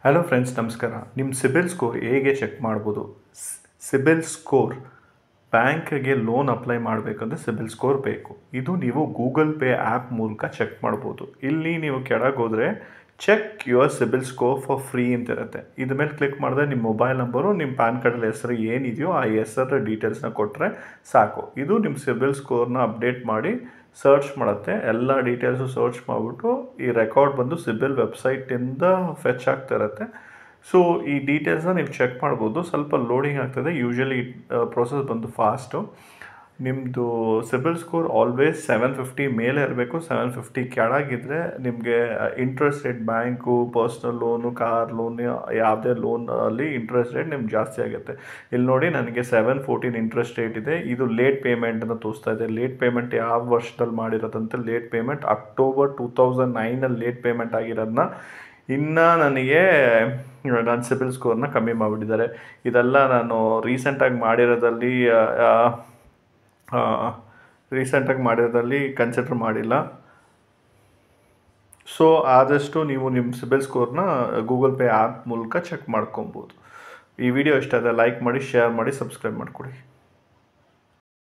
hello friends ನಮಸ್ಕಾರ ನಿಮ್ಮ CIBIL score ಹೇಗೆ ಚೆಕ್ ಮಾಡ್ಬೋದು ಸಿಬಿಲ್ ಸ್ಕೋರ್ ಬ್ಯಾಂಕ್ಗೆ ಲೋನ್ ಅಪ್ಲೈ ಮಾಡಬೇಕಂದ್ರೆ ಸಿಬಿಲ್ ಸ್ಕೋರ್ ಬೇಕು ಇದು ನೀವು ಗೂಗಲ್ ಪೇ ಆ್ಯಪ್ ಮೂಲಕ ಚೆಕ್ ಮಾಡ್ಬೋದು ಇಲ್ಲಿ ನೀವು ಕೆಳಗೆ ಹೋದರೆ check your CIBIL score for free ಅಂತ ಇರುತ್ತೆ ಇದ್ರ ಮೇಲೆ ಕ್ಲಿಕ್ ಮಾಡಿದ್ರೆ ನಿಮ್ಮ ಮೊಬೈಲ್ ನಂಬರು ನಿಮ್ಮ ಪ್ಯಾನ್ ಕಾರ್ಡಲ್ಲಿ ಹೆಸರು ಏನಿದೆಯೋ ಆ ಹೆಸರ ಡೀಟೇಲ್ಸ್ನ ಕೊಟ್ಟರೆ ಸಾಕು ಇದು ನಿಮ್ಮ ಸಿಬಿಲ್ ಸ್ಕೋರ್ನ ಅಪ್ಡೇಟ್ ಮಾಡಿ ಸರ್ಚ್ ಮಾಡುತ್ತೆ ಎಲ್ಲ ಡೀಟೇಲ್ಸು ಸರ್ಚ್ ಮಾಡಿಬಿಟ್ಟು ಈ ರೆಕಾರ್ಡ್ ಬಂದು ಸಿಬಿಲ್ ವೆಬ್ಸೈಟಿಂದ ಫೆಚ್ ಆಗ್ತಾ ಇರುತ್ತೆ ಸೊ ಈ ಡೀಟೇಲ್ಸ್ನ ನೀವು ಚೆಕ್ ಮಾಡ್ಬೋದು ಸ್ವಲ್ಪ ಲೋಡಿಂಗ್ ಆಗ್ತದೆ ಯೂಶಲಿ ಪ್ರೊಸೆಸ್ ಬಂದು ಫಾಸ್ಟು ನಿಮ್ಮದು CIBIL score always seven fifty ಮೇಲೆ ಇರಬೇಕು ಸೆವೆನ್ ಫಿಫ್ಟಿ ಕೆಳಗಿದ್ರೆ ನಿಮಗೆ interest rate bank personal loan car loan ಯಾವುದೇ ಲೋನಲ್ಲಿ ಇಂಟ್ರೆಸ್ಟ್ ರೇಟ್ ನಿಮ್ಗೆ ಜಾಸ್ತಿ ಆಗುತ್ತೆ ಇಲ್ಲಿ ನೋಡಿ ನನಗೆ ಸೆವೆನ್ ಫೋರ್ಟೀನ್ ಇಂಟ್ರೆಸ್ಟ್ ರೇಟ್ ಇದೆ ಇದು ಲೇಟ್ ಪೇಮೆಂಟ್ ಅಂತ ತೋರಿಸ್ತಾ ಇದೆ ಲೇಟ್ ಪೇಮೆಂಟ್ ಯಾವ ವರ್ಷದಲ್ಲಿ ಮಾಡಿರೋದಂತೆ late payment October two thousand ನೈನಲ್ಲಿ ಲೇಟ್ ಪೇಮೆಂಟ್ ಆಗಿರೋದನ್ನ ಇನ್ನು ನನಗೆ ನನ್ನ ಸಿಬಿಲ್ ಸ್ಕೋರ್ನ ಕಮ್ಮಿ ಮಾಡಿಬಿಟ್ಟಿದ್ದಾರೆ ಇದೆಲ್ಲ ನಾನು ರೀಸೆಂಟಾಗಿ ಮಾಡಿರೋದಲ್ಲಿ ರೀಸೆಂಟಾಗಿ ಮಾಡಿರೋದಲ್ಲಿ ಕನ್ಸಿಡರ್ ಮಾಡಿಲ್ಲ ಸೊ ಆದಷ್ಟು ನೀವು ನಿಮ್ಮ ಸಿಬಿಲ್ ಸ್ಕೋರ್ನ ಗೂಗಲ್ ಪೇ ಆ್ಯಪ್ ಮೂಲಕ ಚೆಕ್ ಮಾಡ್ಕೊಬೋದು ಈ ವಿಡಿಯೋ ಇಷ್ಟ ಆದರೆ ಲೈಕ್ ಮಾಡಿ ಶೇರ್ ಮಾಡಿ ಸಬ್ಸ್ಕ್ರೈಬ್ ಮಾಡಿಕೊಡಿ